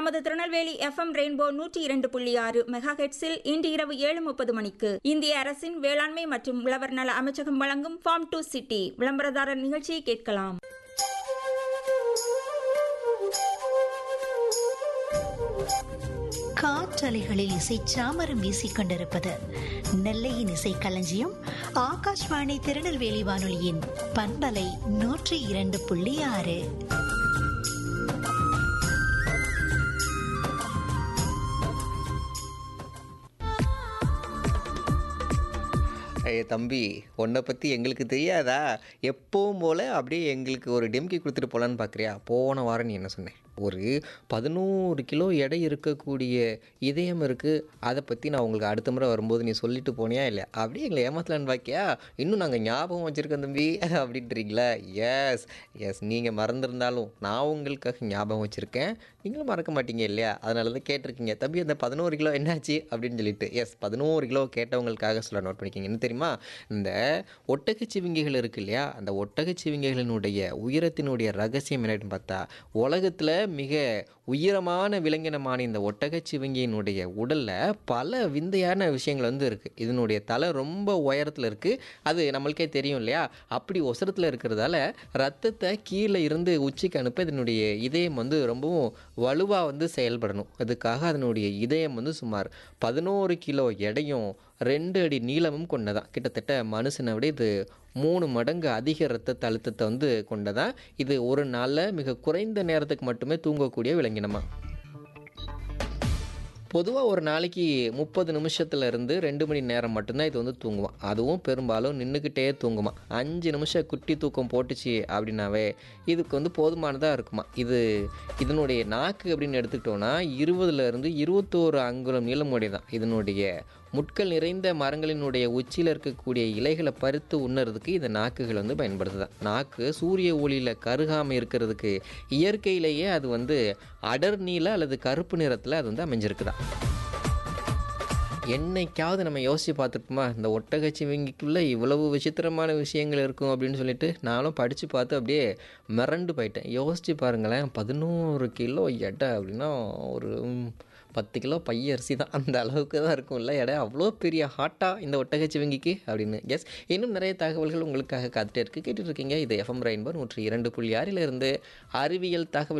நமது Tirunelveli FM rainbow நூற்றி இரண்டு புள்ளி ஆறு மெகா ஹெட்ஸில் இன்று இரவு ஏழு முப்பது மணிக்கு இந்திய அரசின் வேளாண்மை மற்றும் உழவர் நல அமைச்சகம் வழங்கும் ஃபார்ம் டு சிட்டி விளம்பரதாரர் நிகழ்ச்சியை கேட்கலாம் காற்றலைகளில் இசை சாமரம் வீசிக் கொண்டிருப்பது நெல்லையின் இசை களஞ்சியம் ஆகாஷ்வாணி திருநெல்வேலி வானொலியின் பண்பலை நூற்றி இரண்டு புள்ளி ஆறு ஏய் தம்பி உன்னை பற்றி எங்களுக்கு தெரியாதா எப்பவும் போல் அப்படியே எங்களுக்கு ஒரு டெம்கி கொடுத்துட்டு போகலான்னு பார்க்குறியா போன வாரம் நீ என்ன சொன்னேன் ஒரு பதினோரு கிலோ எடை இருக்கக்கூடிய இதயம் இருக்குது அதை பற்றி நான் உங்களுக்கு அடுத்த முறை வரும்போது நீ சொல்லிட்டு போனியா இல்லை அப்படியே எங்களை ஏமாத்தலான்னு பாக்கியா இன்னும் நாங்கள் ஞாபகம் வச்சுருக்கோம் தம்பி அப்படின்றீங்களா எஸ் எஸ் நீங்கள் மறந்துருந்தாலும் நான் உங்களுக்காக ஞாபகம் வச்சுருக்கேன் நீங்களும் மறக்க மாட்டீங்க இல்லையா அதனால தான் கேட்டிருக்கீங்க தம்பி அந்த பதினோரு கிலோ என்னாச்சு அப்படின்னு சொல்லிட்டு எஸ் பதினோரு கிலோ கேட்டவங்களுக்காக சொல்ல நோட் பண்ணிக்கிங்க என்ன தெரியுமா இந்த ஒட்டகச்சிவிங்கிகள் இருக்கு இல்லையா அந்த ஒட்டகச்சிவிங்கிகளினுடைய உயரத்தினுடைய ரகசியம் என்னன்னு பார்த்தா உலகத்தில் மிக உயரமான விலங்கினமான இந்த ஒட்டகச்சிவிங்கியினுடைய உடலில் பல விந்தையான விஷயங்கள் வந்து இருக்குது இதனுடைய தலை ரொம்ப உயரத்தில் இருக்குது அது நம்மளுக்கே தெரியும் இல்லையா அப்படி ஒசரத்தில் இருக்கிறதால ரத்தத்தை கீழே இருந்து உச்சிக்கு அனுப்ப இதனுடைய இதயம் வந்து ரொம்பவும் வலுவாக வந்து செயல்படணும் அதுக்காக அதனுடைய இதயம் வந்து சுமார் பதினோரு கிலோ எடையும் ரெண்டு அடி நீளமும் கொண்டதான் கிட்டத்தட்ட மனுஷனை விட இது மூணு மடங்கு அதிக இரத்த அழுத்தத்தை வந்து கொண்டதான் இது ஒரு நாளில் மிக குறைந்த நேரத்துக்கு மட்டுமே தூங்கக்கூடிய விலங்கினமா பொதுவாக ஒரு நாளைக்கு முப்பது நிமிஷத்துல இருந்து ரெண்டு மணி நேரம் மட்டும்தான் இது வந்து தூங்குவான் அதுவும் பெரும்பாலும் நின்றுக்கிட்டே தூங்குமா அஞ்சு நிமிஷம் குட்டி தூக்கம் போட்டுச்சு அப்படின்னாவே இதுக்கு வந்து போதுமானதாக இருக்குமா இது இதனுடைய நாக்கு அப்படின்னு எடுத்துக்கிட்டோன்னா இருபதுலேருந்து இருபத்தோரு அங்குலம் நீளமுடைய தான் இதனுடைய முட்கள் நிறைந்த மரங்களினுடைய உச்சியில் இருக்கக்கூடிய இலைகளை பறித்து உண்ணுறதுக்கு இந்த நாக்குகள் வந்து பயன்படுத்துதான் நாக்கு சூரிய ஒளியில் கருகாமல் இருக்கிறதுக்கு இயற்கையிலேயே அது வந்து அடர் நீல அல்லது கருப்பு நிறத்தில் அது வந்து அமைஞ்சிருக்குதான் என்னைக்காவது நம்ம யோசித்து பார்த்துருப்போமா இந்த ஒட்டகச்சிவிங்கிக்குள்ளே இவ்வளவு விசித்திரமான விஷயங்கள் இருக்கும் அப்படின்னு சொல்லிட்டு நானும் படித்து பார்த்து அப்படியே மிரண்டு போயிட்டேன் யோசித்து பாருங்களேன் பதினோரு கிலோ எடை அப்படின்னா ஒரு ம், பத்து கிலோ பைய அரிசி தான் அந்த அளவுக்கு தான் இருக்கும்ல எடை அவ்வளோ பெரிய ஹாட்டாக இந்த ஒட்டகச்சிவிங்கிக்கு அப்படின்னு எஸ் இன்னும் நிறைய தகவல்கள் உங்களுக்காக காத்துட்டே இருக்குது கேட்டுட்டு இருக்கீங்க இது எஃப்எம் ரெயின்போ நூற்றி இரண்டு புள்ளி ஆறிலிருந்து அறிவியல் தகவல்